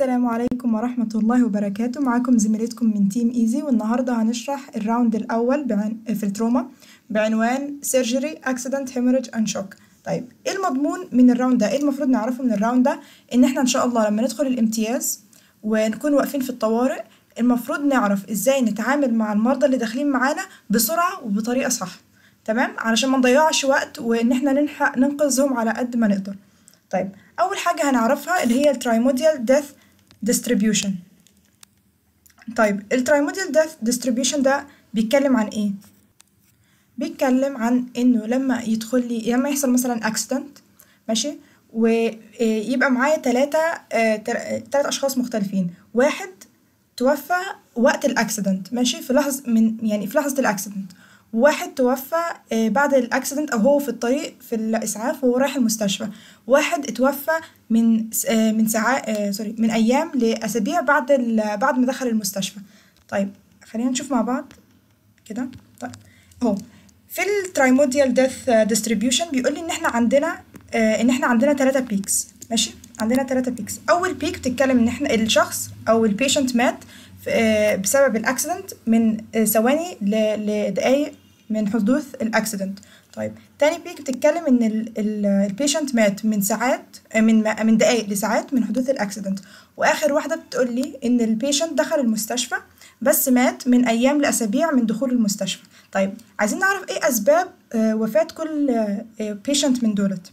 السلام عليكم ورحمة الله وبركاته معاكم زميلتكم من تيم ايزي والنهاردة هنشرح الراوند الأول بعن... في التروما بعنوان Surgery Accident Hemorrhage and Shock طيب ايه المضمون من الراوند ده؟ ايه المفروض نعرفه من الراوند ده؟ ان احنا ان شاء الله لما ندخل الامتياز ونكون واقفين في الطوارئ المفروض نعرف ازاي نتعامل مع المرضى اللي داخلين معانا بسرعة وبطريقة صح تمام علشان ما نضيعش وقت وان احنا نلحق ننقذهم على قد ما نقدر طيب اول حاجه هنعرفها اللي هي الترايموديال ديث ديستريبيوشن طيب الترايموديال ديث ديستريبيوشن ده بيتكلم عن ايه بيتكلم عن انه لما يدخل لي لما يحصل مثلا اكسيدنت ماشي ويبقى معايا ثلاثة ثلاث أشخاص مختلفين واحد توفى وقت الأكسيدنت ماشي في لحظة من يعني في لحظة الأكسيدنت واحد توفى بعد الاكسيدنت او هو في الطريق في الاسعاف وهو رايح المستشفى واحد اتوفى من من ساعات سوري من ايام لاسابيع بعد بعد ما دخل المستشفى طيب خلينا نشوف مع بعض كده طيب اهو في الترايموديال ديث ديستريبيوشن بيقول لي ان احنا عندنا ان احنا عندنا ثلاثة بيكس ماشي عندنا ثلاثة بيكس اول بيك بتتكلم ان احنا الشخص او البيشنت مات بسبب الاكسيدنت من ثواني لدقايق من حدوث الاكسيدنت طيب تاني بيك بتتكلم ان البيشنت مات من ساعات من من دقايق لساعات من حدوث الاكسيدنت واخر واحده بتقول لي ان البيشنت دخل المستشفى بس مات من ايام لاسابيع من دخول المستشفى طيب عايزين نعرف ايه اسباب وفاه كل بيشنت من دولت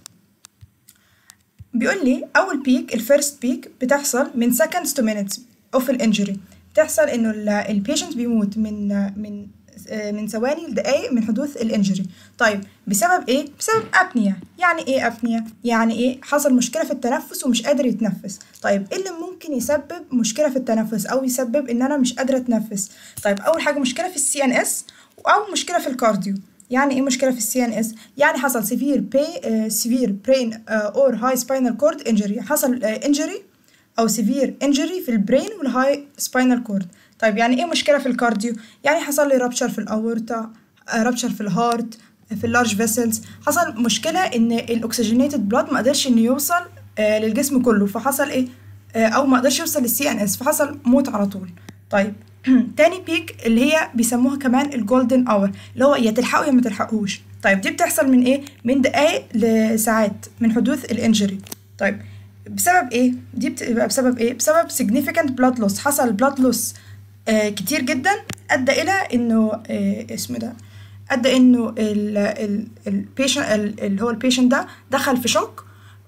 بيقول لي اول بيك الفيرست بيك بتحصل من seconds to minutes اوف الانجري بتحصل انه البيشنت بيموت من من من ثواني لدقايق من حدوث الانجري طيب بسبب ايه بسبب ابنيا يعني ايه ابنيا يعني ايه حصل مشكله في التنفس ومش قادر يتنفس طيب ايه اللي ممكن يسبب مشكله في التنفس او يسبب ان انا مش قادره اتنفس طيب اول حاجه مشكله في السي ان اس او مشكله في الكارديو يعني ايه مشكله في السي ان اس يعني حصل سيفير بي سيفير برين اور هاي سباينال كورد انجري حصل انجري او سيفير انجري في البرين والهاي سباينال كورد طيب يعني ايه مشكله في الكارديو يعني حصل لي رابشر في الاورطه رابشر في الهارت في اللارج فيسلز حصل مشكله ان الاكسجينيتد بلاد ما قدرش انه يوصل آه للجسم كله فحصل ايه آه او ما قدرش يوصل للسي ان اس فحصل موت على طول طيب تاني بيك اللي هي بيسموها كمان الجولدن اور اللي هو يا تلحقوا يا ما تلحقوش طيب دي بتحصل من ايه من دقايق لساعات من حدوث الانجري طيب بسبب ايه دي بتبقى بسبب ايه بسبب significant blood loss حصل blood loss آه كتير جدا ادى الى انه آه اسمه ده ادى انه البيشنت اللي هو البيشنت ده دخل في شوك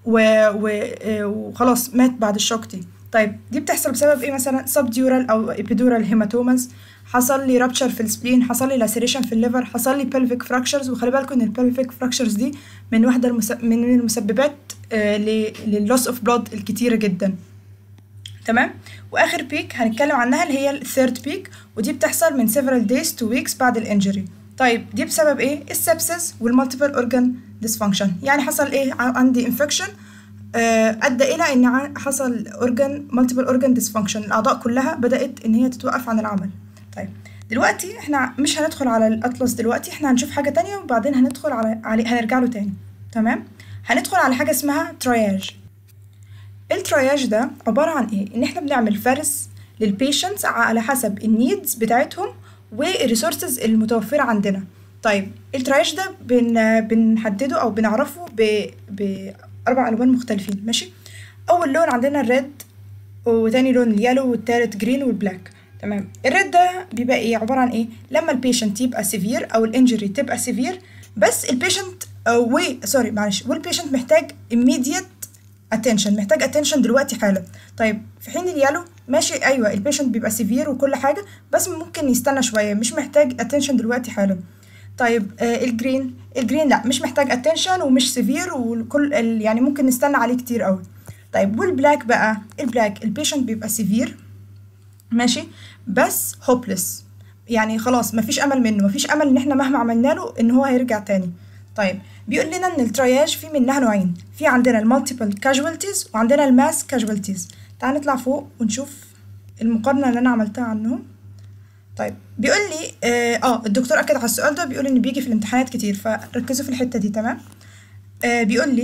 وخلاص مات بعد الشوك دي طيب دي بتحصل بسبب ايه مثلا سبديورال او ابيدورال هيماتوماز حصل لي رابتشر في السبلين حصل لي لاسيريشن في الليفر حصل لي بلفيك فراكشرز وخلي بالكم ان البلفيك فراكشرز دي من واحده المس... من المسببات آه للوس اوف بلاد الكتيره جدا تمام واخر بيك هنتكلم عنها اللي هي الثيرد بيك ودي بتحصل من several days to weeks بعد الانجري طيب دي بسبب ايه السبسس والمالتيبل اورجان ديسفانكشن يعني حصل ايه عندي انفكشن ادى الى ان حصل اورجان مالتيبل اورجان ديسفانكشن الاعضاء كلها بدات ان هي تتوقف عن العمل طيب دلوقتي احنا مش هندخل على الاطلس دلوقتي احنا هنشوف حاجه تانية وبعدين هندخل على, على هنرجع له تاني تمام هندخل على حاجه اسمها ترياج الترياج ده عبارة عن ايه؟ ان احنا بنعمل فرز للبيشنتس على حسب النيدز بتاعتهم والريسورسز المتوفرة عندنا طيب الترياج ده بن بنحدده او بنعرفه ب... بأربع ألوان مختلفين ماشي؟ أول لون عندنا الريد وتاني لون اليالو والتالت جرين والبلاك تمام الريد ده بيبقى ايه عبارة عن ايه؟ لما البيشنت يبقى سيفير او الانجري تبقى سيفير بس البيشنت و سوري معلش والبيشنت محتاج immediate اتنشن محتاج اتنشن دلوقتي حالا طيب في حين اليالو ماشي ايوه البيشنت بيبقى سيفير وكل حاجه بس ممكن يستنى شويه مش محتاج اتنشن دلوقتي حالا طيب آه الجرين الجرين لا مش محتاج اتنشن ومش سيفير وكل يعني ممكن نستنى عليه كتير قوي طيب والبلاك بقى البلاك البيشنت بيبقى سيفير ماشي بس هوبلس يعني خلاص مفيش امل منه مفيش امل ان احنا مهما عملنا له ان هو هيرجع تاني طيب بيقول لنا ان الترياج في منها نوعين في عندنا المالتيبل كاجوالتيز وعندنا الماس كاجوالتيز تعال نطلع فوق ونشوف المقارنه اللي انا عملتها عنهم طيب بيقول لي اه, آه الدكتور اكد على السؤال ده بيقول ان بيجي في الامتحانات كتير فركزوا في الحته دي تمام آه بيقول لي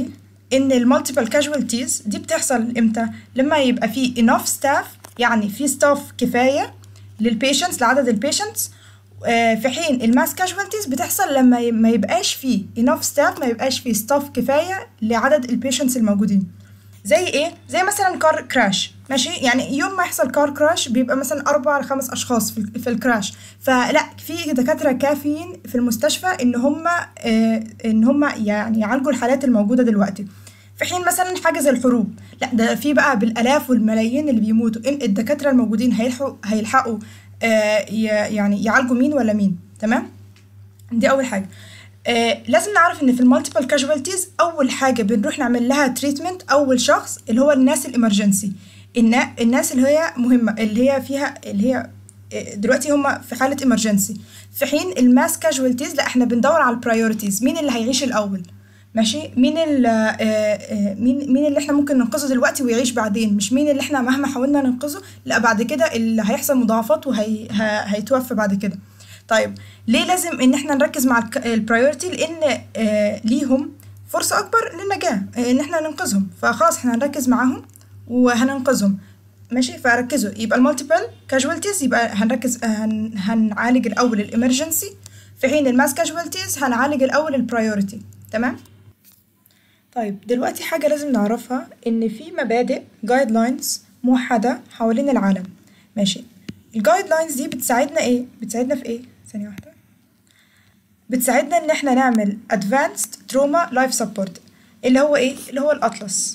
ان المالتيبل كاجوالتيز دي بتحصل امتى لما يبقى في enough staff يعني في staff كفايه للبيشنتس لعدد البيشنتس في حين الماس كاجوالتيز بتحصل لما ي- ما يبقاش فيه enough staff ما يبقاش فيه staff كفايه لعدد البيشنتس الموجودين زي ايه زي مثلا كار كراش ماشي يعني يوم ما يحصل كار كراش بيبقى مثلا اربع لخمس اشخاص في, ال- في الكراش فلا في دكاتره كافيين في المستشفى ان هم آه ان هم يعني يعالجوا الحالات الموجوده دلوقتي في حين مثلا حاجه زي الحروب لا ده في بقى بالالاف والملايين اللي بيموتوا ان الدكاتره الموجودين هيلحقوا هيلحقوا آه ي- يعني يعالجوا مين ولا مين تمام دي اول حاجه آه لازم نعرف ان في المالتيبل كاجوالتيز اول حاجه بنروح نعمل لها تريتمنت اول شخص اللي هو الناس الامرجنسي النا الناس اللي هي مهمه اللي هي فيها اللي هي آه، دلوقتي هم في حاله امرجنسي في حين الماس كاجوالتيز لا احنا بندور على البرايورتيز مين اللي هيعيش الاول ماشي مين ال آه، آه، مين مين اللي احنا ممكن ننقذه دلوقتي ويعيش بعدين مش مين اللي احنا مهما حاولنا ننقذه لا بعد كده اللي هيحصل مضاعفات وهيتوفى بعد كده طيب ليه لازم ان احنا نركز مع البرايورتي لان آه ليهم فرصه اكبر للنجاه آه ان احنا ننقذهم فخلاص احنا هنركز معاهم وهننقذهم ماشي فركزوا يبقى المالتيبل كاجوالتيز يبقى هنركز هن هنعالج الاول الامرجنسي في حين الماس كاجوالتيز هنعالج الاول البرايورتي تمام طيب دلوقتي حاجة لازم نعرفها إن في مبادئ جايد لاينز موحدة حوالين العالم ماشي الجايد لاينز دي بتساعدنا إيه؟ بتساعدنا في إيه؟ ثانية واحدة بتساعدنا إن إحنا نعمل advanced trauma life support اللي هو إيه؟ اللي هو الأطلس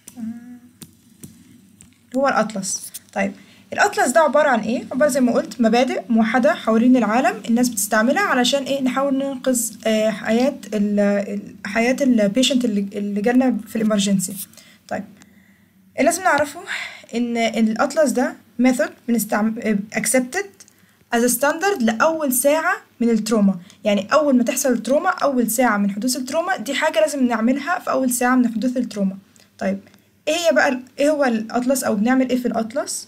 هو الأطلس طيب الأطلس ده عبارة عن إيه؟ عبارة زي ما قلت مبادئ موحدة حوالين العالم الناس بتستعملها علشان إيه نحاول ننقذ آه، حياة ال ال- حياة البيشنت اللي اللي جالنا في الإمرجنسي طيب اللي لازم نعرفه إن الأطلس ده ميثود بنستعمل accepted as a standard لأول ساعة من التروما يعني أول ما تحصل التروما أول ساعة من حدوث التروما دي حاجة لازم نعملها في أول ساعة من حدوث التروما طيب إيه هي بقى ال- إيه هو الأطلس أو بنعمل إيه في الأطلس؟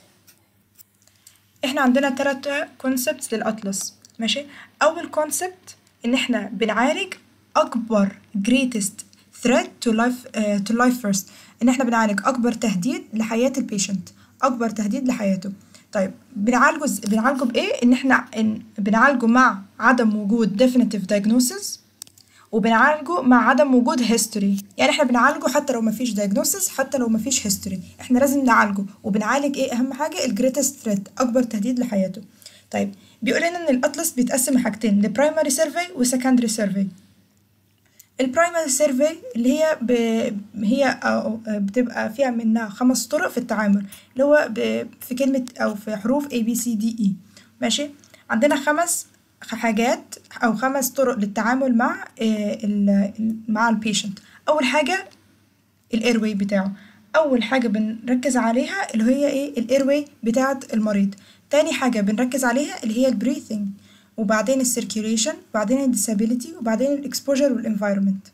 احنا عندنا تلاتة كونسبتس للأطلس ماشي أول كونسبت إن احنا بنعالج أكبر greatest threat to life uh, to life first إن احنا بنعالج أكبر تهديد لحياة البيشنت أكبر تهديد لحياته طيب بنعالجه إز- بنعالجه بإيه؟ إن احنا إن بنعالجه مع عدم وجود definitive diagnosis وبنعالجه مع عدم وجود هيستوري يعني احنا بنعالجه حتى لو مفيش diagnosis حتى لو مفيش هيستوري احنا لازم نعالجه وبنعالج ايه اهم حاجه الجريتست ثريت اكبر تهديد لحياته طيب بيقول لنا ان الاطلس بيتقسم لحاجتين لبرايمري سيرفي وسكندري سيرفي البرايمري سيرفي اللي هي ب... هي أو بتبقى فيها منها خمس طرق في التعامل اللي هو ب... في كلمة أو في حروف A B C D E ماشي عندنا خمس حاجات أو خمس طرق للتعامل مع آه، ال... ال- مع البيشنت أول حاجة الايرواي بتاعه اول حاجه بنركز عليها اللي هي ايه الايرواي بتاعه المريض تاني حاجه بنركز عليها اللي هي البريثنج وبعدين السيركيوليشن وبعدين الديسابيليتي وبعدين الاكسبوجر والانفايرمنت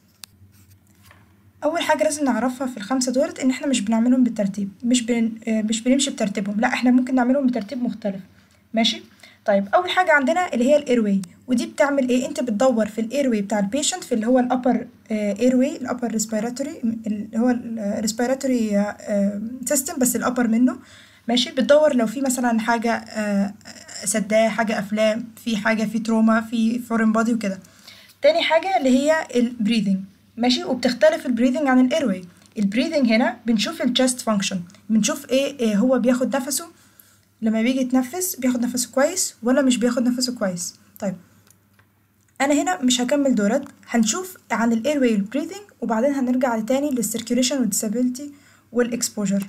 اول حاجه لازم نعرفها في الخمسه دولت ان احنا مش بنعملهم بالترتيب مش بن... آه، مش بنمشي بترتيبهم لا احنا ممكن نعملهم بترتيب مختلف ماشي طيب اول حاجه عندنا اللي هي الايرواي ودي بتعمل ايه انت بتدور في الايرواي بتاع البيشنت في اللي هو الابر ايرواي الابر ريسبيراتوري اللي هو الريسبيراتوري سيستم بس الابر منه ماشي بتدور لو في مثلا حاجه آه، سداه حاجه افلام في حاجه في تروما في فورين بودي وكده تاني حاجة اللي هي البريذنج ماشي وبتختلف البريذنج عن الايرواي البريذنج هنا بنشوف الجست فانكشن بنشوف ايه, إيه هو بياخد نفسه لما بيجي يتنفس بياخد نفسه كويس ولا مش بياخد نفسه كويس طيب انا هنا مش هكمل دولت هنشوف عن الايرواي والبريذنج وبعدين هنرجع تاني للسيركيوليشن والديسابيلتي والاكسبوجر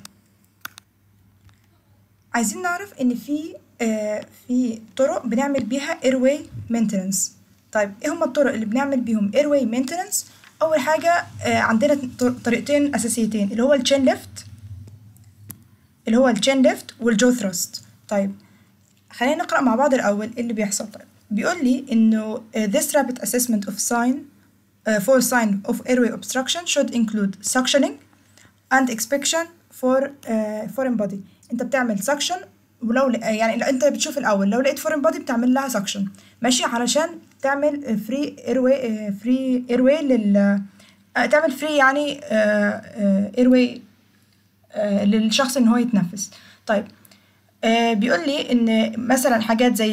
عايزين نعرف ان في آه في طرق بنعمل بيها airway maintenance طيب ايه هما الطرق اللي بنعمل بيهم airway maintenance اول حاجه آه عندنا طر- طريقتين اساسيتين اللي هو التشين ليفت اللي هو التشين ليفت والجو ثراست طيب خلينا نقرا مع بعض الاول ايه اللي بيحصل طيب بيقول لي انه uh, this rapid assessment of sign uh, for sign of airway obstruction should include suctioning and inspection for uh, foreign body انت بتعمل suction ولو ل- يعني لا- انت بتشوف الاول لو لقيت foreign body بتعمل لها suction ماشي علشان تعمل فري ايرواي فري ايرواي لل آه، تعمل فري يعني اير واي للشخص ان هو يتنفس طيب آه بيقول لي ان مثلا حاجات زي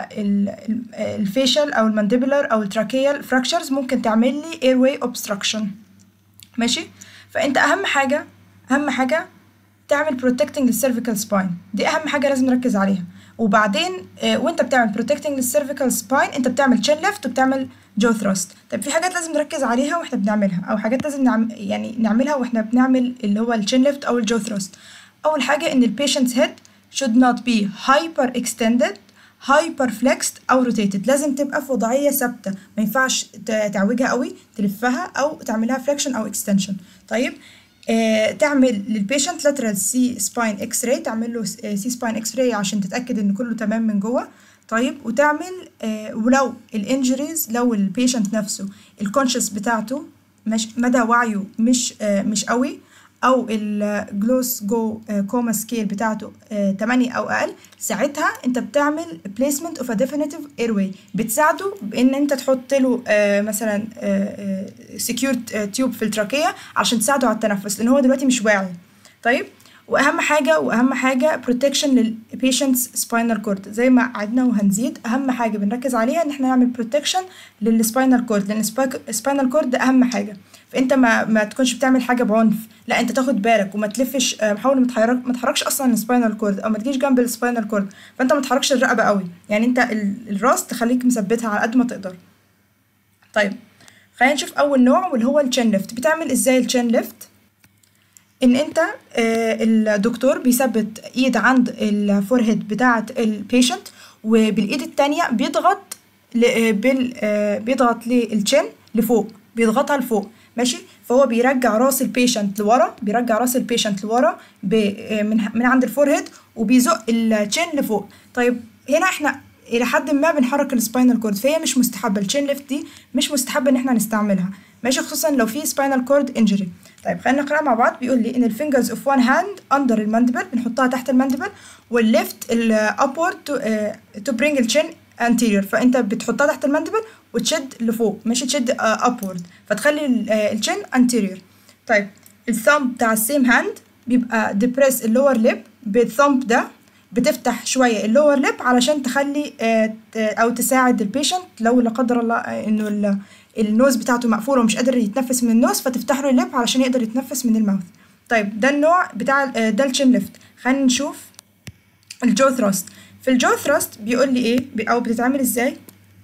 الفيشل او المانديبولار او التراكيال فراكشرز ممكن تعمل لي اير واي اوبستراكشن ماشي فانت اهم حاجه اهم حاجه تعمل بروتكتنج للسيرفيكال سباين دي اهم حاجه لازم نركز عليها وبعدين آه وانت بتعمل بروتكتنج للسيرفيكال سباين انت بتعمل تشين ليفت وبتعمل جو ثروست طيب في حاجات لازم نركز عليها واحنا بنعملها او حاجات لازم نعم يعني نعملها واحنا بنعمل اللي هو التشين ليفت او الجو ثروست اول حاجه ان البيشنت's head should not be hyper extended hyper flexed او rotated لازم تبقى في وضعيه ثابته ما ينفعش تعوجها قوي تلفها او تعملها flexion او extension طيب آه تعمل للبيشنت lateral سي سباين اكس راي تعمل له سي سباين اكس راي عشان تتاكد ان كله تمام من جوه طيب وتعمل آه ولو الانجريز لو البيشنت نفسه الكونشس بتاعته مش مدى وعيه مش آه مش قوي او الجلوس جو كوما سكيل بتاعته 8 او اقل ساعتها انت بتعمل بليسمنت اوف ا ديفينيتيف اير واي بتساعده بان انت تحط له مثلا سكيور تيوب في التراكيه عشان تساعده على التنفس لان هو دلوقتي مش واعي طيب واهم حاجه واهم حاجه بروتكشن للبيشنتس سباينال كورد زي ما قعدنا وهنزيد اهم حاجه بنركز عليها ان احنا نعمل بروتكشن للسباينال كورد لان السباينال كورد ده اهم حاجه فانت ما ما تكونش بتعمل حاجه بعنف لا انت تاخد بالك وما تلفش حاول ما تحرك ما تحركش اصلا السباينال كورد او ما تجيش جنب السباينال كورد فانت ما تحركش الرقبه قوي يعني انت الراس تخليك مثبتها على قد ما تقدر طيب خلينا نشوف اول نوع واللي هو التشين ليفت بتعمل ازاي التشين ليفت ان انت آه الدكتور بيثبت ايد عند الفورهيد بتاعه البيشنت وبالايد التانية بيضغط بال آه بيضغط للتشين لفوق بيضغطها لفوق ماشي فهو بيرجع راس البيشنت لورا بيرجع راس البيشنت لورا من من عند الفورهيد وبيزق التشين لفوق طيب هنا احنا الى حد ما بنحرك السباينال كورد فهي مش مستحبه التشين ليفت دي مش مستحبه ان احنا نستعملها ماشي خصوصا لو في سباينال كورد انجري طيب خلينا نقرا مع بعض بيقول لي ان الفينجرز اوف وان هاند اندر الماندبل بنحطها تحت الماندبل والليفت الابورد تو تو برينج الشين انتيريور فانت بتحطها تحت الماندبل وتشد لفوق ماشي تشد ابورد فتخلي الشين انتيريور طيب الثumb بتاع السيم هاند بيبقى ديبريس اللور ليب بالثumb ده بتفتح شويه اللور ليب علشان تخلي او تساعد البيشنت لو لا قدر الله انه النوز بتاعته مقفوله ومش قادر يتنفس من النوز فتفتح له الليب علشان يقدر يتنفس من الماوث طيب ده النوع بتاع ده الشين ليفت خلينا نشوف الجو ثراست في الجو ثراست بيقول لي ايه او بتتعمل ازاي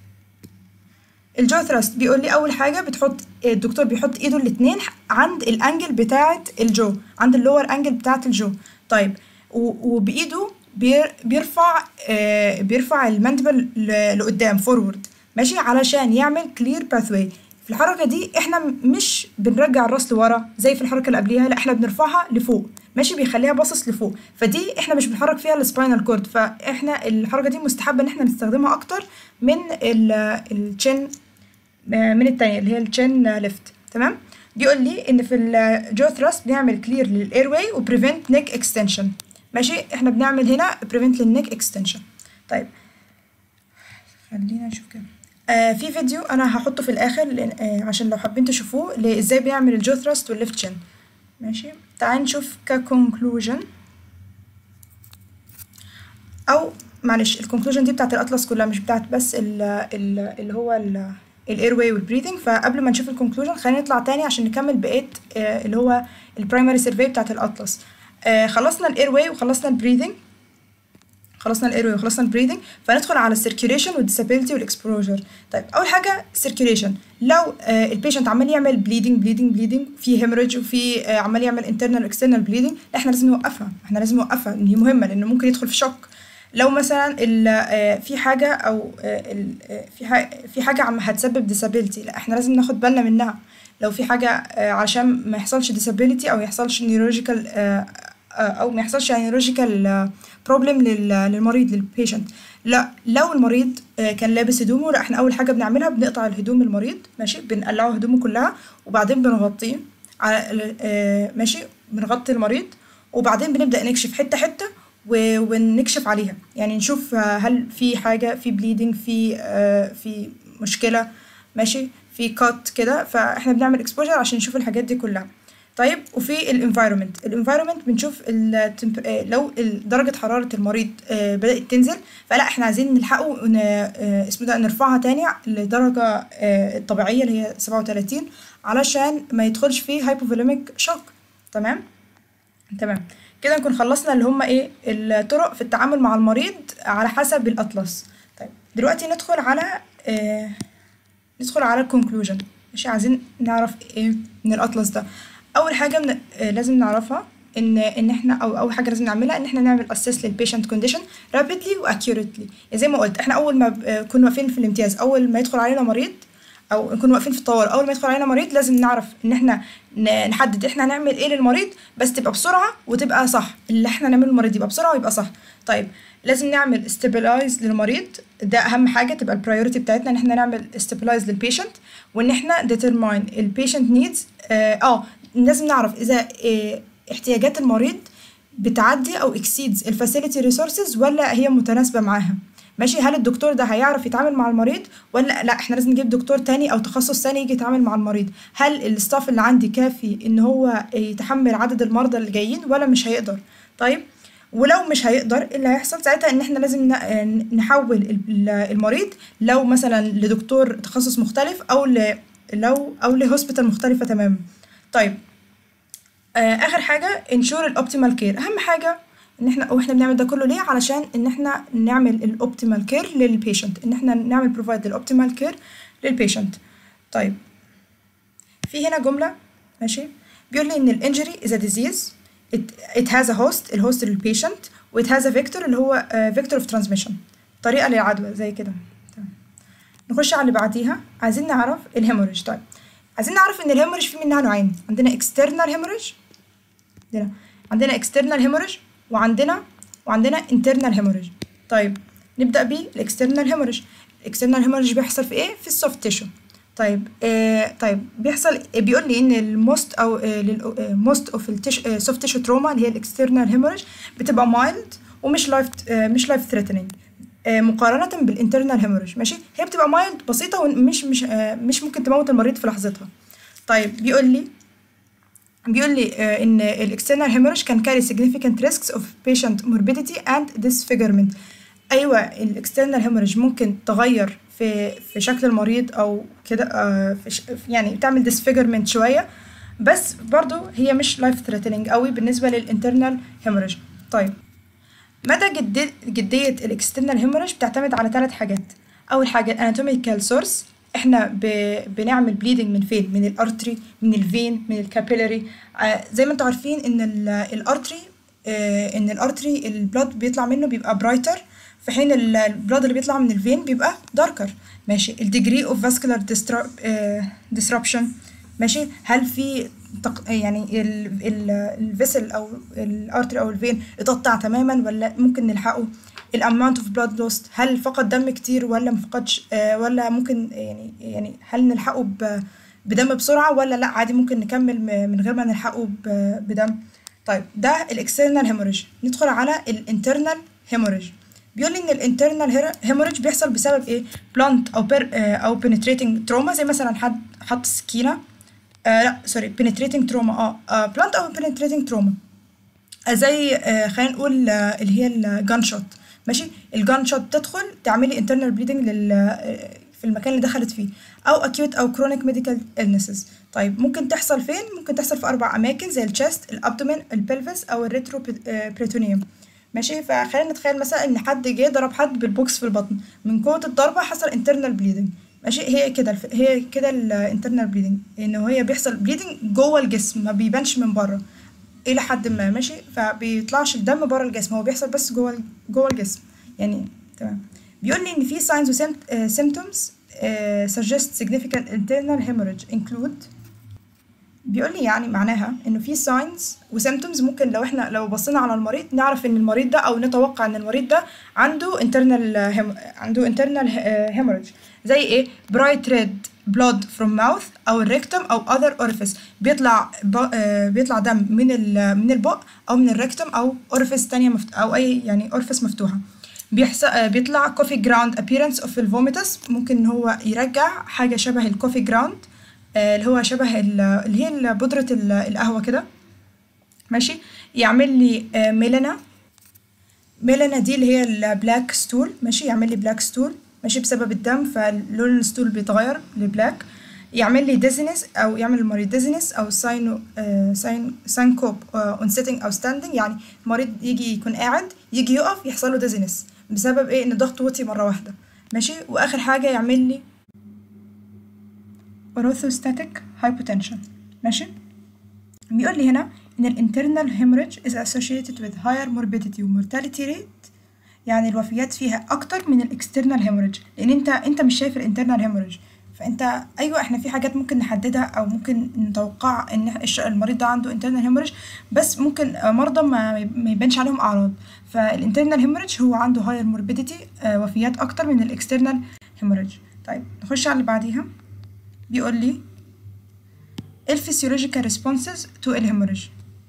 الجو ثراست بيقول لي اول حاجه بتحط الدكتور بيحط ايده الاثنين عند الانجل بتاعه الجو عند اللور انجل بتاعه الجو طيب وبايده بيرفع آه بيرفع الماندبل لقدام فورورد ماشي علشان يعمل كلير باثواي في الحركه دي احنا مش بنرجع الراس لورا زي في الحركه اللي قبليها لا احنا بنرفعها لفوق ماشي بيخليها باصص لفوق فدي احنا مش بنحرك فيها السباينال كورد فاحنا الحركه دي مستحبه ان احنا نستخدمها اكتر من التشين من التانية اللي هي التشين ليفت تمام بيقول لي ان في الجو ثراست بنعمل كلير للاير واي وبريفنت نيك اكستنشن ماشي احنا بنعمل هنا بريفنت للنيك اكستنشن طيب خلينا نشوف كده آه في فيديو انا هحطه في الاخر لأن آه عشان لو حابين تشوفوه ازاي بيعمل الجو ثراست والليفت شين ماشي تعال نشوف ككونكلوجن او معلش الكونكلوجن دي بتاعت الاطلس كلها مش بتاعت بس ال ال اللي هو الاير واي والبريثنج فقبل ما نشوف الكونكلوجن خلينا نطلع تاني عشان نكمل بقيه آه اللي هو البرايمري سيرفي بتاعت الاطلس آه خلصنا الاير واي وخلصنا البريثنج خلصنا الاير واي وخلصنا البريثنج فندخل على السيركيوليشن والديسابيلتي والاكسبوجر طيب اول حاجه سيركيوليشن لو آه البيشنت عمال يعمل بليدنج بليدنج بليدنج في هيموريدج وفي آه عمال يعمل انترنال واكسترنال بليدنج احنا لازم نوقفها احنا لازم نوقفها ان هي مهمه لانه ممكن يدخل في شوك لو مثلا آه في حاجه او آه في حاجه في حاجه عم هتسبب ديسابيلتي لا احنا لازم ناخد بالنا منها لو في حاجه آه عشان ما يحصلش ديسابيلتي او يحصلش نيورولوجيكال او ما يحصلش يعني نيورولوجيكال بروبلم للمريض للبيشنت لا لو المريض كان لابس هدومه لا احنا اول حاجه بنعملها بنقطع الهدوم المريض ماشي بنقلعه هدومه كلها وبعدين بنغطيه على ماشي بنغطي المريض وبعدين بنبدا نكشف حته حته ونكشف عليها يعني نشوف هل في حاجه في بليدنج في في مشكله ماشي في في كات كده فاحنا بنعمل اكسبوجر عشان نشوف الحاجات دي كلها طيب وفي الانفايرمنت الانفايرمنت بنشوف التمب... آه، لو ال- درجه حراره المريض آه، بدات تنزل فلا احنا عايزين نلحقه ون... آه، اسمه ده نرفعها تاني لدرجه آه، الطبيعيه اللي هي 37 علشان ما يدخلش فيه هايبوفوليميك شوك تمام تمام كده نكون خلصنا اللي هم ايه الطرق في التعامل مع المريض على حسب الاطلس طيب دلوقتي ندخل على آه ندخل على الكونكلوجن مش عايزين نعرف ايه من الاطلس ده اول حاجه من آه لازم نعرفها ان ان احنا او اول حاجه لازم نعملها ان احنا نعمل اسيس للبيشنت كونديشن رابيدلي واكيوريتلي زي ما قلت احنا اول ما ب- آه، كنا واقفين في الامتياز اول ما يدخل علينا مريض او نكون واقفين في الطوارئ اول ما يدخل علينا مريض لازم نعرف ان احنا ن- نحدد احنا هنعمل ايه للمريض بس تبقى بسرعه وتبقى صح اللي احنا نعمله للمريض يبقى بسرعه ويبقى صح طيب لازم نعمل استابلايز للمريض ده اهم حاجه تبقى البرايورتي بتاعتنا ان احنا نعمل استابلايز للبيشنت وان احنا ديترماين البيشنت نيدز اه لازم نعرف اذا اه احتياجات المريض بتعدي او اكسيدز الفاسيلتي ريسورسز ولا هي متناسبه معاها ماشي هل الدكتور ده هيعرف يتعامل مع المريض ولا لا احنا لازم نجيب دكتور تاني او تخصص تاني يجي يتعامل مع المريض هل الستاف اللي عندي كافي ان هو يتحمل عدد المرضى اللي جايين ولا مش هيقدر طيب ولو مش هيقدر ايه اللي هيحصل ساعتها ان احنا لازم ن- نحول ال- المريض لو مثلا لدكتور تخصص مختلف او ل لو او لهوسبيتال مختلفه تماما طيب آه اخر حاجه انشور الاوبتيمال كير اهم حاجه ان احنا واحنا بنعمل ده كله ليه علشان ان احنا نعمل الاوبتيمال كير للبيشنت ان احنا نعمل بروفايد الاوبتيمال كير للبيشنت طيب في هنا جمله ماشي بيقول لي ان الانجري is a disease it, it has a host الهوست للبيشنت و it has a vector اللي هو uh, vector of transmission طريقه للعدوى زي كده تمام نخش على اللي بعديها عايزين نعرف الهيموريج طيب عايزين نعرف ان الهيموريج في منها نوعين عندنا external hemorrhage عندنا عندنا external hemorrhage وعندنا وعندنا internal hemorrhage طيب نبدأ بالاكسترنال hemorrhage الاكسترنال hemorrhage بيحصل في ايه في السوفت تيشو طيب آه طيب بيحصل بيقول لي ان الموست او موست اوف السوفت تيشو تروما اللي هي الاكسترنال hemorrhage بتبقى مايلد ومش لايف آه مش لايف ثريتنينج مقارنة بالانترنال hemorrhage ماشي هي بتبقى مايلد بسيطة ومش مش آه مش ممكن تموت المريض في لحظتها طيب بيقول لي بيقول لي آه، ان الاكسترنال hemorrhage can carry significant risks of patient morbidity and disfigurement ايوه الاكسترنال hemorrhage ممكن تغير في في شكل المريض او كده آه، في ش- يعني تعمل disfigurement شويه بس برضو هي مش life threatening قوي بالنسبه للانترنال hemorrhage طيب مدى جدي- جدية الاكسترنال هيموريج بتعتمد على ثلاث حاجات أول حاجة الاناتوميكال سورس احنا ب... بنعمل بليدنج من فين من الارتري من الفين من الكابيلاري آه زي ما انتوا عارفين ان ال- الارتري آه ان الارتري البلاد بيطلع منه بيبقى برايتر في حين ال- البلاد اللي بيطلع من الفين بيبقى داركر ماشي الديجري اوف فاسكولار disruption ماشي هل في تق... يعني الفيسل او الارتري او الفين اتقطع تماما ولا ممكن نلحقه الاماونت اوف بلاد لوست هل فقد دم كتير ولا ما فقدش آه ولا ممكن يعني يعني هل نلحقه ب... بدم بسرعه ولا لا عادي ممكن نكمل م- من غير ما نلحقه ب... بدم طيب ده الاكسترنال هيموريج ندخل على الانترنال هيموريج بيقول لي ان الانترنال هيموريج بيحصل بسبب ايه بلانت او بير او بنتريتنج تروما زي مثلا حد حط سكينه آه لا سوري بنتريتنج تروما اه, آه بلانت او بنتريتنج تروما آه زي آه خلينا نقول آه اللي هي الجان شوت ماشي الجان شوت تدخل تعملي انترنال بليدنج لل آه، في المكان اللي دخلت فيه او اكيوت او كرونيك ميديكال illnesses طيب ممكن تحصل فين ممكن تحصل في اربع اماكن زي الشيست الابدومين البلفس او الريترو بريتونيوم ماشي فخلينا نتخيل مثلا ان حد جه ضرب حد بالبوكس في البطن من قوه الضربه حصل انترنال بليدنج ماشي هي كده الف... هي كده الانترنال بليدنج ان هي بيحصل بليدنج جوه الجسم ما بيبانش من بره الى حد ما ماشي فبيطلعش الدم بره الجسم هو بيحصل بس جوه ال- جوه الجسم يعني تمام بيقول لي ان في signs و sympt- آه، symptoms آه، suggest significant internal hemorrhage include بيقول لي يعني معناها انه في ساينز وسيمتومز ممكن لو احنا لو بصينا على المريض نعرف ان المريض ده او نتوقع ان المريض ده عنده انترنال هم عنده انترنال هيموريج زي ايه برايت ريد blood from mouth او الريكتوم او other orifice بيطلع ب... آه، بيطلع دم من ال... من البق او من الريكتوم او orifice تانية مفت... او اي يعني orifice مفتوحة بيحصل آه، بيطلع كوفي جراوند appearance of الفوميتس ممكن ان هو يرجع حاجه شبه الكوفي جراوند اللي هو شبه ال- اللي هي بودره ال- القهوه كده ماشي يعمل لي آه، ميلانا ميلانا دي اللي هي البلاك ستول ماشي يعمل لي بلاك ستول ماشي بسبب الدم فلون الستول بيتغير لبلاك يعمل لي ديزنس او يعمل المريض ديزنس او ساينو آه ساين سانكوب اون سيتنج او ستاندنج يعني المريض يجي يكون قاعد يجي يقف يحصل له ديزنس بسبب ايه ان ضغطه وطي مره واحده ماشي واخر حاجه يعمل لي orthostatic hypotension ماشي بيقول لي هنا ان الانترنال hemorrhage is associated with higher morbidity و mortality rate يعني الوفيات فيها اكتر من الاكسترنال hemorrhage لان انت انت مش شايف الانترنال hemorrhage فانت ايوه احنا في حاجات ممكن نحددها او ممكن نتوقع ان الش- المريض ده عنده internal hemorrhage بس ممكن آه، مرضى ما ما يبانش عليهم اعراض فالانترنال hemorrhage هو عنده higher morbidity آه، وفيات اكتر من الاكسترنال hemorrhage طيب نخش على اللي بعديها بيقول لي الفسيولوجيكال ريسبونسز تو الهيموريج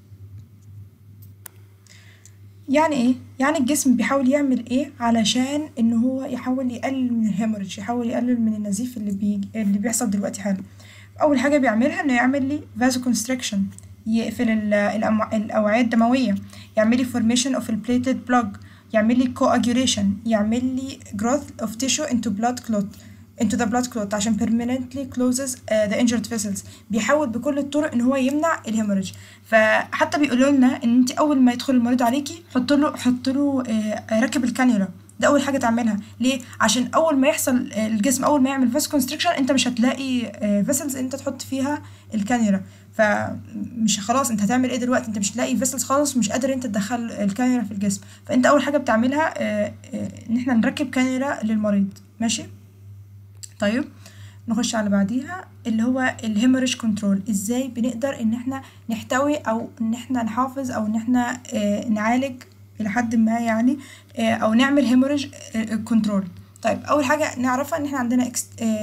يعني ايه يعني الجسم بيحاول يعمل ايه علشان ان هو يحاول يقلل من الهيموريج يحاول يقلل من النزيف اللي بيجي اللي بيحصل دلوقتي حالا اول حاجه بيعملها انه يعمل لي فازوكونستريكشن يقفل ال- الأمع- الاوعيه الدمويه يعمل لي فورميشن اوف البليتد بلوج يعمل لي كواجوليشن يعمل لي growth of tissue into blood clot into the blood clot عشان permanently closes uh, the injured vessels بيحاول بكل الطرق ان هو يمنع الهيموريج فحتى بيقولوا لنا ان انت اول ما يدخل المريض عليكي حط له حط له آه، ركب الكانيولا ده اول حاجه تعملها ليه عشان اول ما يحصل آه، الجسم اول ما يعمل فاس كونستريكشن انت مش هتلاقي فيسلز انت تحط فيها الكانيولا فمش خلاص انت هتعمل ايه دلوقتي انت مش هتلاقي فيسلز خالص ومش قادر انت تدخل الكانيولا في الجسم فانت اول حاجه بتعملها آه، آه، ان احنا نركب كانيولا للمريض ماشي طيب نخش على بعديها اللي هو الهيموريج كنترول ازاي بنقدر ان احنا نحتوي او ان احنا نحافظ او ان احنا آه نعالج الى حد ما يعني آه او نعمل هيموريج كنترول طيب اول حاجه نعرفها ان احنا عندنا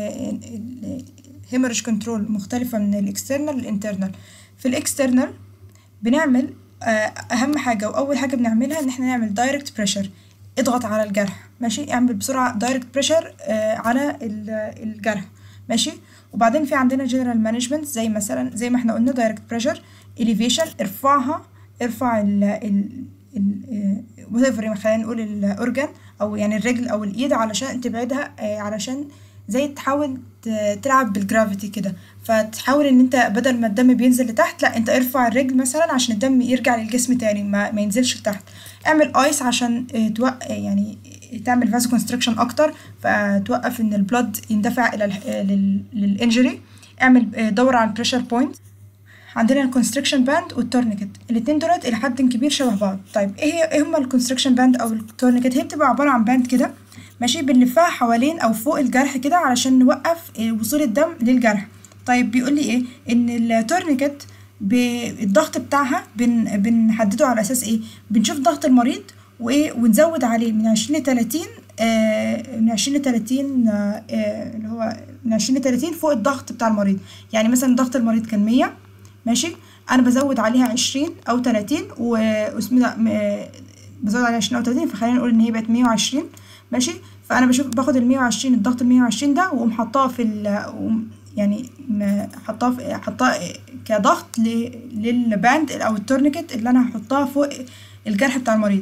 هيموريج كنترول مختلفه من الاكسترنال للانترنال في الاكسترنال بنعمل آه، اهم حاجه واول حاجه بنعملها ان احنا نعمل دايركت بريشر اضغط على الجرح ماشي اعمل بسرعه دايركت بريشر على ال- الجرح ماشي وبعدين في عندنا جنرال مانجمنت زي مثلا زي ما احنا قلنا دايركت بريشر اليفيشن ارفعها ارفع ال ال ال whatever خلينا نقول الاورجن او يعني الرجل او الايد علشان تبعدها آه، علشان زي تحاول ت- تلعب بالجرافيتي كده فتحاول ان انت بدل ما الدم بينزل لتحت لا انت ارفع الرجل مثلا عشان الدم يرجع للجسم تاني ما, ما ينزلش لتحت اعمل ايس عشان آه، توق يعني تعمل فازو كونستريكشن اكتر فتوقف ان البلد يندفع الى للانجري اعمل آه، دور على البريشر بوينت عندنا الكونستريكشن باند والتورنيكت الاتنين دولت الى حد كبير شبه بعض طيب ايه هي ايه هما الكونستريكشن باند او التورنيكت هي بتبقى عباره عن باند كده ماشي بنلفها حوالين او فوق الجرح كده علشان نوقف آه، وصول الدم للجرح طيب بيقول لي ايه ان التورنيكت بالضغط بتاعها بن بنحدده على اساس ايه بنشوف ضغط المريض وايه ونزود عليه من 20 ل 30 آه من 20 ل 30 آه آه، اللي هو من 20 ل 30 فوق الضغط بتاع المريض يعني مثلا ضغط المريض كان 100 ماشي انا بزود عليها 20 او 30 و واسمه ده م- آه، بزود عليها 20 او 30 فخلينا نقول ان هي بقت 120 ماشي فانا بشوف باخد ال 120 الضغط ال 120 ده واقوم حاطاه في ال وأقوم يعني م- حطاه في حطاه كضغط ل- للباند او التورنيكت اللي انا هحطها فوق الجرح بتاع المريض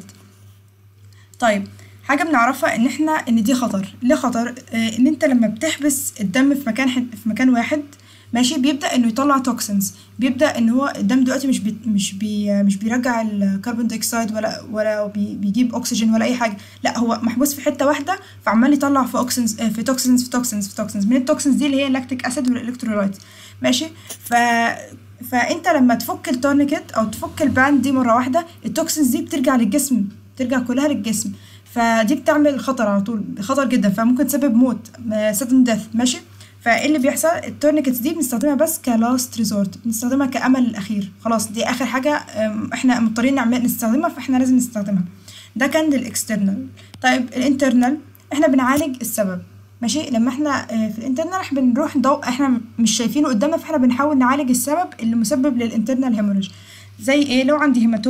طيب حاجه بنعرفها ان احنا ان دي خطر ليه خطر آه ان انت لما بتحبس الدم في مكان حد في مكان واحد ماشي بيبدا انه يطلع توكسنز بيبدا ان هو الدم دلوقتي مش بي مش بي مش بيرجع الكربون دايوكسيد ولا ولا بي بيجيب اكسجين ولا اي حاجه لا هو محبوس في حته واحده فعمال يطلع في اوكسنز في توكسنز في توكسنز في توكسنز من التوكسنز دي اللي هي اللاكتيك اسيد والالكترولايت ماشي ف فانت لما تفك التورنيكت او تفك الباند دي مره واحده التوكسنز دي بترجع للجسم بترجع كلها للجسم فدي بتعمل خطر على طول خطر جدا فممكن تسبب موت سدن ديث ماشي فايه اللي بيحصل التورنيكتس دي بنستخدمها بس كلاست ريزورت بنستخدمها كامل الاخير خلاص دي اخر حاجه أم، احنا مضطرين نعمل نستخدمها فاحنا لازم نستخدمها ده كان للاكسترنال طيب الانترنال احنا بنعالج السبب ماشي لما احنا آه، في الانترنال احنا بنروح ضوء احنا مش شايفينه قدامنا فاحنا بنحاول نعالج السبب اللي مسبب للانترنال هيموريج زي ايه لو عندي هيماتوما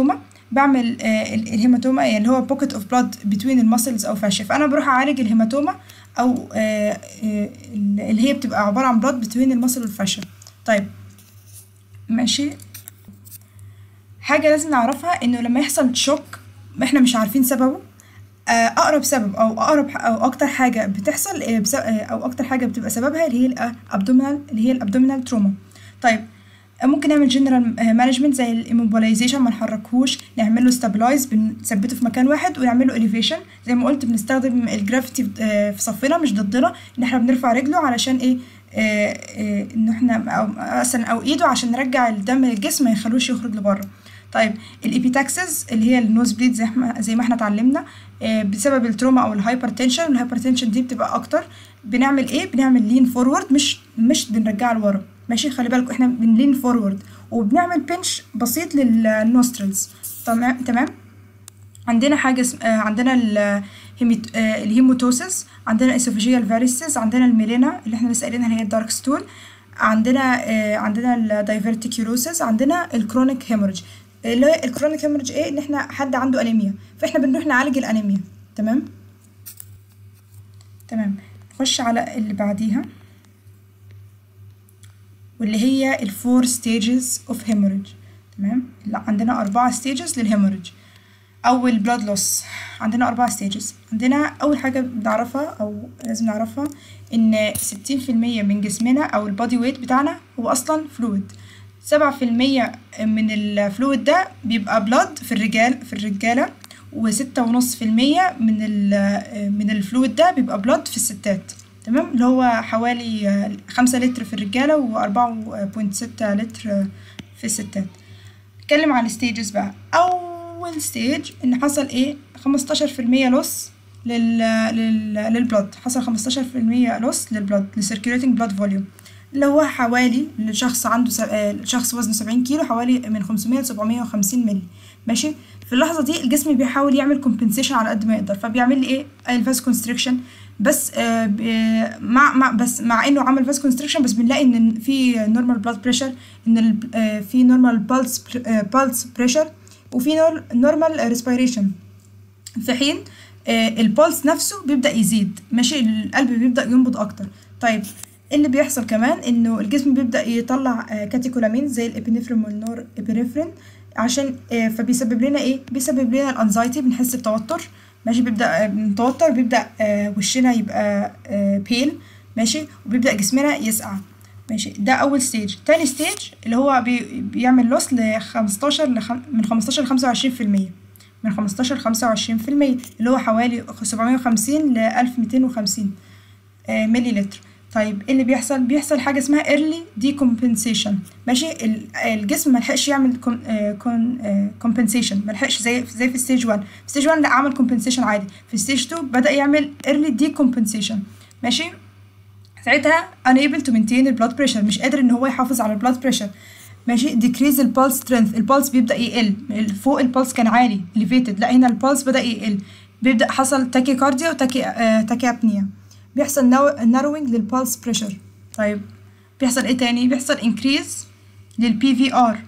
بعمل آه ال- الهيماتوما يعني اللي هو بوكيت اوف بلاد بتوين المسلز او فاشيا فانا بروح اعالج الهيماتوما او آه آه اللي هي بتبقى عباره عن بلاد بتوين المسل والفاشيا طيب ماشي حاجه لازم نعرفها انه لما يحصل شوك احنا مش عارفين سببه آه، اقرب سبب او اقرب او اكتر حاجه بتحصل آه، بس- آه، او اكتر حاجه بتبقى سببها اللي هي الابدومينال اللي هي الابدومينال تروما طيب آه، ممكن نعمل جنرال مانجمنت زي الاموبلايزيشن ما نحركهوش نعمل له ستابلايز بنثبته في مكان واحد ونعمل له اليفيشن زي ما قلت بنستخدم الجرافيتي آه، في صفنا مش ضدنا ان احنا بنرفع رجله علشان ايه آه، آه، ان احنا او مثلا او ايده عشان نرجع الدم للجسم ما يخلوش يخرج لبره طيب الابيتاكسس اللي هي النوز بليد زي ما زي ما احنا اتعلمنا آه، بسبب التروما او الهايبرتنشن والهايبرتنشن دي بتبقى اكتر بنعمل ايه بنعمل لين فورورد مش مش بنرجعها لورا ماشي خلي بالكم احنا بنلين فورورد وبنعمل بنش بسيط للنوسترلز تمام تمام عندنا حاجه اسم... آه، عندنا ال هيميت- آه، الهيموتوسيس عندنا اسوفيجيال فاريسيس عندنا الميلينا اللي احنا لسه قايلينها اللي هي الدارك ستول عندنا آه، عندنا الدايفرتيكيولوسيس عندنا الكرونيك هيموريج اللي هي الكرونيك هيموريج ايه ان احنا حد عنده انيميا فاحنا بنروح نعالج الانيميا تمام تمام نخش على اللي بعديها واللي هي الفور ستيجز اوف هيموريج تمام لا عندنا أربعة ستيجز للهيموريج أول بلاد لوس عندنا أربعة ستيجز عندنا أول حاجة بنعرفها أو لازم نعرفها إن ستين في المية من جسمنا أو البادي ويت بتاعنا هو أصلا فلويد سبعة في المية من الفلويد ده بيبقى بلاد في الرجال في الرجالة وستة ونص في المية من ال من الفلويد ده بيبقى بلاد في الستات تمام اللي هو حوالي آه، خمسة لتر في الرجالة وأربعة بوينت ستة لتر آه، في الستات نتكلم عن الستيجز بقى أول ستيج إن حصل إيه خمستاشر في المية لوس لل لل للبلد حصل خمستاشر في المية لوس للبلد للسيركيوليتنج بلاد فوليوم اللي هو حوالي لشخص عنده س... آه، شخص وزنه سبعين كيلو حوالي من خمسمية لسبعمية وخمسين ملي ماشي في اللحظة دي الجسم بيحاول يعمل كومبنسيشن على قد ما يقدر فبيعمل لي ايه الفاس كونستريكشن بس آه ب- مع مع بس مع انه عمل فاس كونستريكشن بس بنلاقي ان في نورمال بلاد بريشر ان ال- آه، في نورمال بالس بالس بريشر وفي نورمال ريسبيريشن في حين آه، البولس نفسه بيبدأ يزيد ماشي القلب بيبدأ ينبض أكتر طيب إيه اللي بيحصل كمان إنه الجسم بيبدأ يطلع آه، كاتيكولامين زي الإبنفرين والنور إبنفرين عشان آه، فبيسبب لنا إيه بيسبب لنا الأنزايتي بنحس بتوتر ماشي بيبدأ آه، بنتوتر بيبدأ آه، وشنا يبقى بيل ماشي وبيبدأ جسمنا يسقع ماشي ده اول ستيج تاني ستيج اللي هو بي بيعمل لوس ل 15 لخم... من 15 ل 25 في المية من 15 ل 25 في المية اللي هو حوالي 750 ل 1250 آه، ملي لتر طيب ايه اللي بيحصل بيحصل حاجه اسمها early decompensation ماشي ال- الجسم ملحقش يعمل كومبنسيشن ملحقش زي زي في ستيج 1 في ستيج 1 لا عمل كومبنسيشن عادي في ستيج 2 بدا يعمل early decompensation ماشي ساعتها unable to maintain البلاد بريشر مش قادر ان هو يحافظ على البلاد بريشر ماشي decrease البلس strength البلس بيبدا يقل فوق البلس كان عالي elevated لا هنا البلس بدا يقل بيبدا حصل تاكي كارديا وتاكي آه تاكي ابنيا بيحصل narrowing للبلس بريشر طيب بيحصل ايه تاني بيحصل increase للبي في ار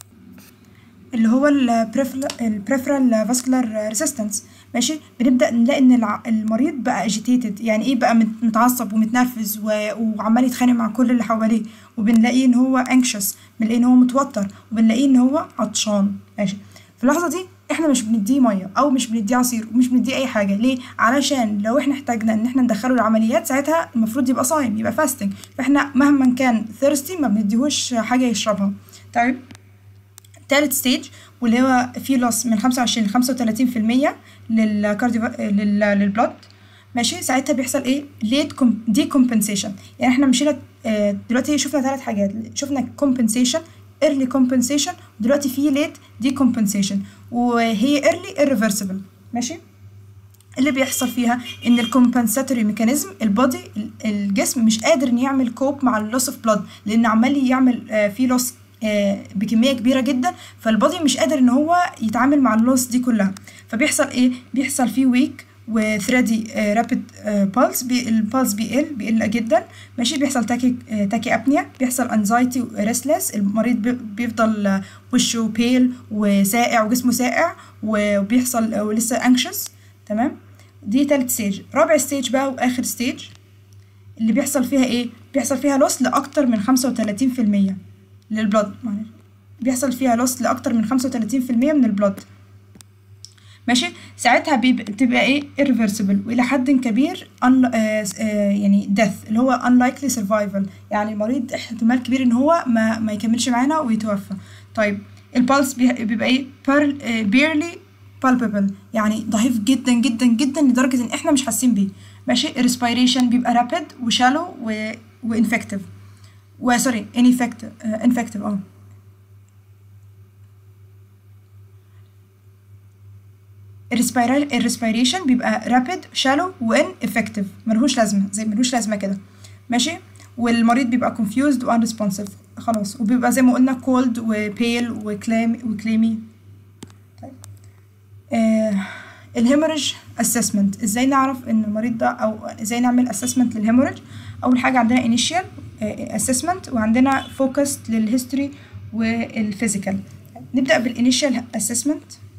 اللي هو البريفرال فاسكولار ريسيستنس ماشي بنبدا نلاقي ان الع- المريض بقى اجيتيتد يعني ايه بقى مت- متعصب ومتنرفز و- وعمال يتخانق مع كل اللي حواليه وبنلاقيه ان هو انكشس بنلاقيه ان هو متوتر وبنلاقيه ان هو عطشان ماشي في اللحظه دي احنا مش بنديه ميه او مش بنديه عصير ومش بنديه اي حاجه ليه علشان لو احنا احتاجنا ان احنا ندخله العمليات ساعتها المفروض يبقى صايم يبقى فاستنج فاحنا مهما كان ثيرستي ما بنديهوش حاجه يشربها طيب تالت ستيج واللي هو فيه لوس من 25 ل 35 في المية للكارديو لل... للبلد ماشي ساعتها بيحصل ايه ليت دي كومبنسيشن يعني احنا مشينا آه، دلوقتي شفنا ثلاث حاجات شفنا كومبنسيشن early compensation ودلوقتي في late decompensation وهي early irreversible ماشي اللي بيحصل فيها ان الكومبنساتوري ميكانيزم البودي الجسم مش قادر ان يعمل كوب مع اللوس اوف بلاد لان عمال يعمل آه، في لوس بكميه كبيره جدا فالبودي مش قادر ان هو يتعامل مع اللوس دي كلها فبيحصل ايه بيحصل فيه ويك وثريدي رابيد بالز البالز بيقل بيقل جدا ماشي بيحصل تاكي آه، تاكي ابنيا بيحصل انزايتي وريسلس المريض بي- بيفضل آه، وشه بيل وساقع وجسمه ساقع وبيحصل آه، ولسه انكشس تمام دي تالت ستيج رابع ستيج بقى واخر ستيج اللي بيحصل فيها ايه بيحصل فيها لوس لاكتر من 35% للبلد معلش بيحصل فيها لوس لاكتر من 35% من البلد ماشي ساعتها بيب- بتبقى ايه irreversible والى حد كبير un, آه آه يعني death اللي هو unlikely survival يعني المريض احتمال كبير ان هو ما, ما يكملش معانا ويتوفى طيب البلس بيبقى ايه per- آه barely palpable يعني ضعيف جدا جدا جدا لدرجة ان احنا مش حاسين بيه ماشي respiration بيبقى rapid وشالو و وانفكتيف وسوري ineffective آه infective اه الريسبيرا- الريسبيريشن بيبقى رابيد شالو وان افكتيف ملهوش لازمه زي ملهوش لازمه كده ماشي والمريض بيبقى confused وان ريسبونسيف خلاص وبيبقى زي ما قلنا cold وبيل وكلام وكليمي طيب آه الهيموريج اسسمنت ازاي نعرف ان المريض ده او ازاي نعمل اسسمنت للهيموريج اول حاجه عندنا انيشال اسسمنت وعندنا فوكس للهيستوري والفيزيكال نبدا بالانيشال اسسمنت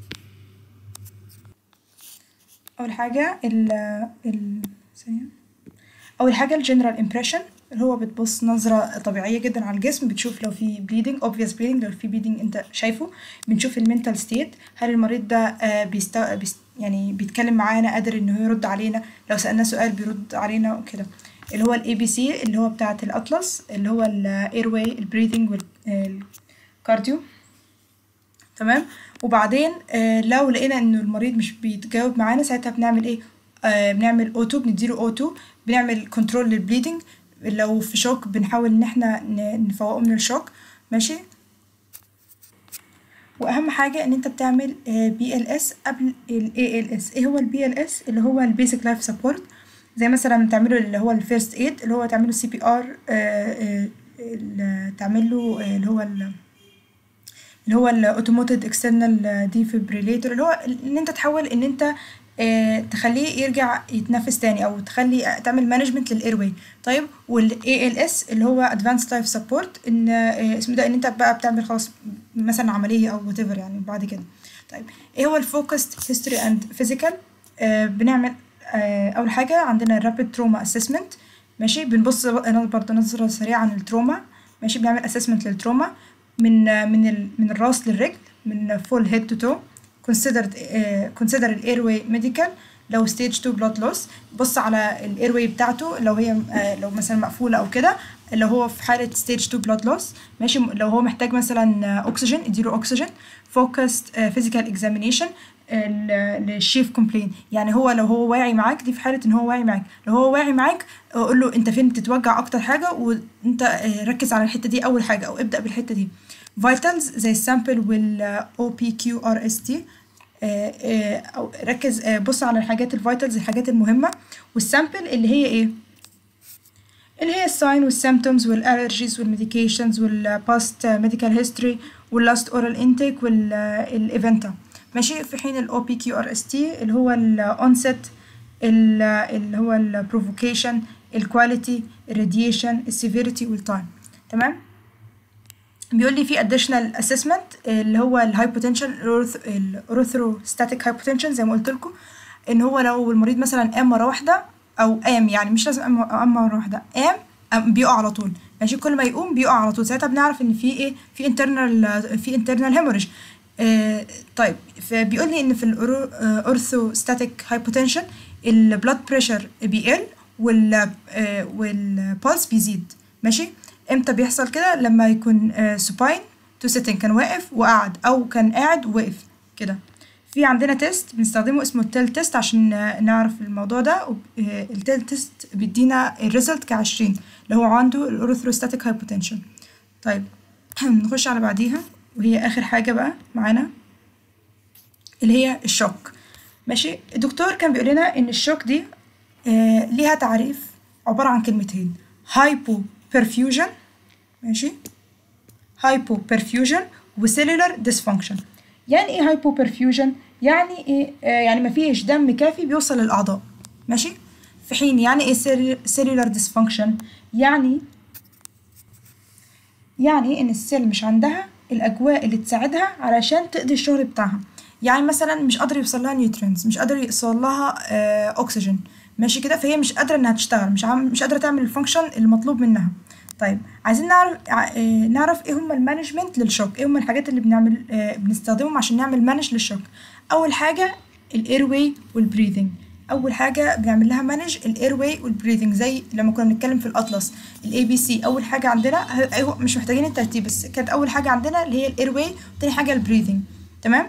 اول حاجه ال ال ثانية. اول حاجه الجنرال امبريشن اللي هو بتبص نظره طبيعيه جدا على الجسم بتشوف لو في بليدنج obvious bleeding لو في بليدنج انت شايفه بنشوف المنتال ستيت هل المريض ده آه بيست... بيست... يعني بيتكلم معانا قادر ان هو يرد علينا لو سالناه سؤال بيرد علينا وكده اللي هو الاي بي سي اللي هو بتاعه الاطلس اللي هو الاير واي البريثنج والكارديو تمام وبعدين آه لو لقينا انه المريض مش بيتجاوب معانا ساعتها بنعمل ايه آه بنعمل اوتو بنديله اوتو بنعمل كنترول للبليدنج لو في شوك بنحاول ان احنا ن- نفوقه من الشوك ماشي واهم حاجه ان انت بتعمل بي ال اس قبل الاي ال اس ايه هو البي ال اس اللي هو البيسك لايف سبورت زي مثلا تعمله اللي هو الفيرست ايد اللي هو تعمله سي بي ار تعمله آه، اللي هو ال- اللي هو الاوتوموتد اكسترنال ديفيبريليتور اللي هو ان انت تحاول ان انت آه، تخليه يرجع يتنفس تاني او تخلي تعمل مانجمنت للاير طيب والاي ال اس اللي هو ادفانس لايف سبورت ان آه، اسمه ده ان انت بقى بتعمل خلاص مثلا عمليه او وات يعني بعد كده طيب ايه هو الفوكسد هيستوري اند فيزيكال بنعمل آه، اول حاجه عندنا الرابيد تروما اسسمنت ماشي بنبص برضه نظره سريعه عن التروما ماشي بنعمل اسسمنت للتروما من آه، من ال- من الراس للرجل من فول هيد تو تو considered uh, consider الايروي ميديكال لو ستيج 2 بلاد لوس بص على الايروي بتاعته لو هي آه، لو مثلا مقفوله او كده لو هو في حاله ستيج 2 بلاد لوس ماشي لو هو محتاج مثلا آه، اكسجين اديله اكسجين فوكست فيزيكال اكزامينيشن للشيف كومبلين يعني هو لو هو واعي معاك دي في حاله ان هو واعي معاك لو هو واعي معاك آه، قول له انت فين بتتوجع اكتر حاجه وانت آه، ركز على الحته دي اول حاجه او ابدا بالحته دي فيتالز زي السامبل والاو بي كيو ار اس تي او ركز آه، بص على الحاجات الفيتالز الحاجات المهمه والسامبل اللي هي ايه اللي هي الساين والسيمتومز والالرجيز والميديكيشنز والباست ميديكال هيستوري واللاست اورال انتيك والايفنتا ماشي في حين الاو بي كيو ار اس تي اللي هو الاونست اللي هو البروفوكيشن الكواليتي الراديشن السيفيريتي والتايم تمام بيقول لي في additional assessment اللي هو الهايبوتنشن الاورثروستاتيك هايبوتنشن زي ما قلت لكم ان هو لو المريض مثلا قام مره واحده او قام يعني مش لازم قام قام مره واحده قام قام بيقع على طول ماشي كل ما يقوم بيقع على طول ساعتها بنعرف ان في ايه في internal في internal hemorrhage آه طيب فبيقول لي ان في الاورثوستاتيك هايبوتنشن البلاد بريشر بيقل وال آه والبولس بيزيد ماشي امتى بيحصل كده لما يكون سوباين تو سيتنج كان واقف وقعد او كان قاعد ووقف كده في عندنا تيست بنستخدمه اسمه التيل تيست عشان آه، نعرف الموضوع ده وب- آه، التيل تيست بيدينا الريزلت كعشرين اللي هو عنده الاورثروستاتيك هايبوتنشن طيب نخش على بعديها وهي اخر حاجه بقى معانا اللي هي الشوك ماشي الدكتور كان بيقول لنا ان الشوك دي آه ليها تعريف عباره عن كلمتين هايبو perfusion ماشي هايبو perfusion وسيلولار dysfunction يعني ايه هايبو perfusion يعني ايه آه يعني مفيش دم كافي بيوصل للاعضاء ماشي في حين يعني ايه cellular dysfunction يعني يعني ان السيل مش عندها الاجواء اللي تساعدها علشان تقضي الشغل بتاعها يعني مثلا مش قادر يوصل لها نيوترينز مش قادر يوصل لها آه اكسجين ماشي كده فهي مش قادره انها تشتغل مش عم مش قادره تعمل الفانكشن المطلوب منها طيب عايزين نعرف آه نعرف ايه هم المانجمنت للشوك ايه هم الحاجات اللي بنعمل آه بنستخدمهم عشان نعمل مانج للشوك اول حاجه الاير واي والبريذنج اول حاجه بنعمل لها مانج الاير واي والبريذنج زي لما كنا بنتكلم في الاطلس الاي بي سي اول حاجه عندنا ايوه مش محتاجين الترتيب بس كانت اول حاجه عندنا اللي هي الاير واي وتاني حاجه البريذنج تمام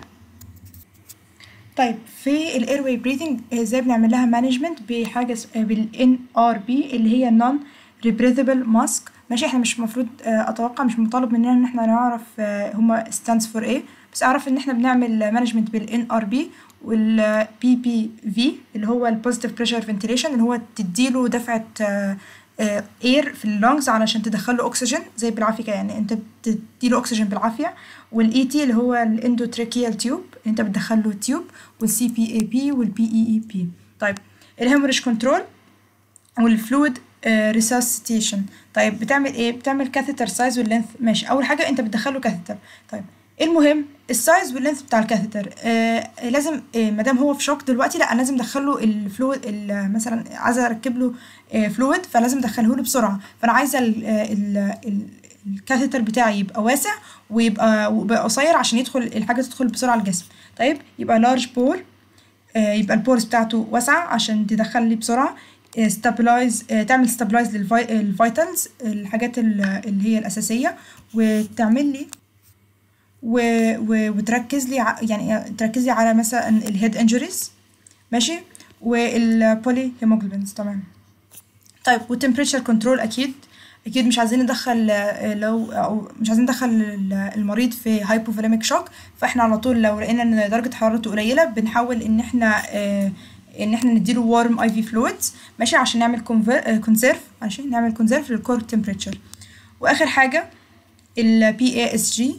طيب في الاير واي بريذنج ازاي بنعمل لها مانجمنت بحاجه بالان ار بي اللي هي نون ريبريذبل ماسك ماشي احنا مش المفروض اتوقع مش مطالب مننا ان احنا نعرف هما ستاندز فور ايه بس اعرف ان احنا بنعمل مانجمنت بالان ار بي والبي بي في اللي هو البوزيتيف بريشر فنتيليشن اللي هو تديله دفعه اير في اللونجز علشان تدخله اكسجين زي بالعافيه كده يعني انت بتديله اكسجين بالعافيه والاي تي اللي هو الاندوتراكيال تيوب انت بتدخله تيوب والسي بي اي بي والبي اي اي بي طيب الهيموريج كنترول والفلويد ريساسيتيشن طيب بتعمل ايه بتعمل كاثيتر سايز واللينث ماشي اول حاجه انت بتدخله كاثيتر طيب المهم السايز واللينث بتاع الكاثيتر آه لازم آه مادام هو في شوك دلوقتي لا انا لازم ادخله الفلويد مثلا عايزه اركب له آه فلويد فلازم ادخله له بسرعه فانا عايزه الكاثيتر بتاعي يبقى واسع ويبقى ويبقى قصير عشان يدخل الحاجه تدخل بسرعه الجسم طيب يبقى لارج بور آه يبقى البورز بتاعته واسعه عشان تدخل لي بسرعه ستابلايز تعمل ستابلايز للفيتالز الحاجات اللي هي الاساسيه وتعمل لي و... و... وتركز لي ع... يعني تركز لي على مثلا الهيد انجريز ماشي والبولي هيموجلوبينز تمام طيب والتمبريتشر كنترول اكيد اكيد مش عايزين ندخل لو او مش عايزين ندخل المريض في هايبوفوليميك شوك فاحنا على طول لو لقينا ان درجه حرارته قليله بنحاول ان احنا آه ان احنا نديله وارم اي في فلويدز ماشي عشان نعمل كونسيرف عشان نعمل كونسيرف للكور تمبريتشر واخر حاجه البي اي اس جي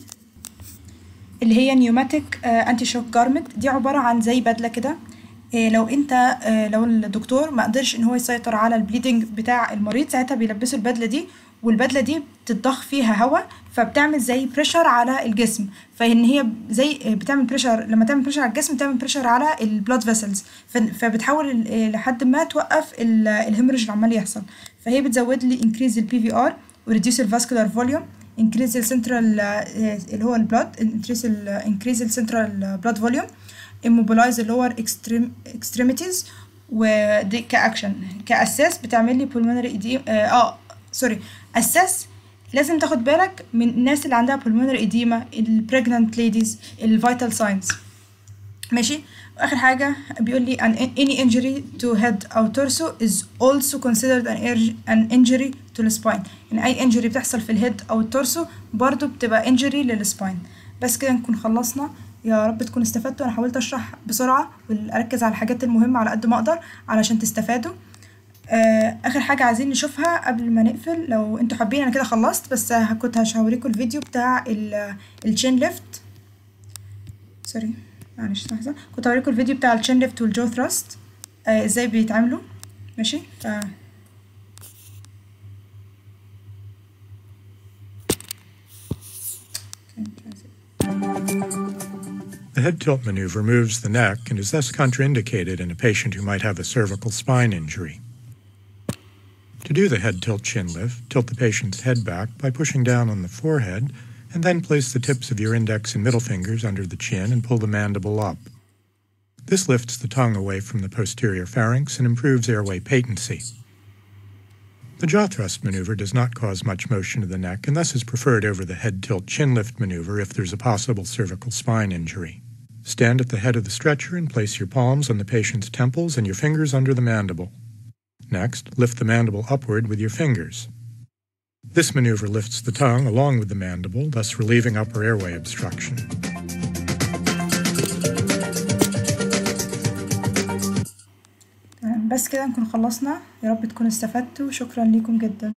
اللي هي نيوماتيك انتي شوك جارمنت دي عباره عن زي بدله كده إيه لو انت إيه لو الدكتور ما قدرش ان هو يسيطر على البليدنج بتاع المريض ساعتها بيلبسه البدله دي والبدله دي بتتضخ فيها هواء فبتعمل زي بريشر على الجسم فان هي زي بتعمل بريشر لما تعمل بريشر على الجسم تعمل بريشر على البلاد فيسلز فبتحاول لحد ما توقف الهemorrhage اللي عمال يحصل فهي بتزود لي increase البي في ار وريديوس الفاسكولار فوليوم increase السنترال اللي هو البلاد increase ال increase السنترال بلاد فوليوم immobilize اللور extremities ودي كاكشن كاساس بتعمل لي pulmonary edema اه سوري اساس لازم تاخد بالك من الناس اللي عندها pulmonary edema البريجنانت ليديز الفيتال ساينز ماشي واخر حاجه بيقول لي an any injury to head او torso is also considered an, an injury to the spine يعني اي injury بتحصل في الهيد او التورسو برضو بتبقى injury للسباين بس كده نكون خلصنا يا رب تكونوا استفدتوا انا حاولت اشرح بسرعه واركز على الحاجات المهمه على قد ما اقدر علشان تستفادوا آه اخر حاجه عايزين نشوفها قبل ما نقفل لو انتوا حابين انا كده خلصت بس كنت هشاوريكم الفيديو بتاع التشين ليفت سوري معلش لحظه كنت هوريكم الفيديو بتاع التشين ليفت والجو ثراست آه ازاي بيتعملوا ماشي ف The head tilt maneuver moves the neck and is thus contraindicated in a patient who might have a cervical spine injury. To do the head tilt chin lift, tilt the patient's head back by pushing down on the forehead and then place the tips of your index and middle fingers under the chin and pull the mandible up. This lifts the tongue away from the posterior pharynx and improves airway patency. The jaw thrust maneuver does not cause much motion to the neck and thus is preferred over the head tilt chin lift maneuver if there's a possible cervical spine injury. Stand at the head of the stretcher and place your palms on the patient's temples and your fingers under the mandible. Next, lift the mandible upward with your fingers. This maneuver lifts the tongue along with the mandible, thus relieving upper airway obstruction. بس كده نكون خلصنا يا رب تكونوا استفدتوا شكرا لكم جدا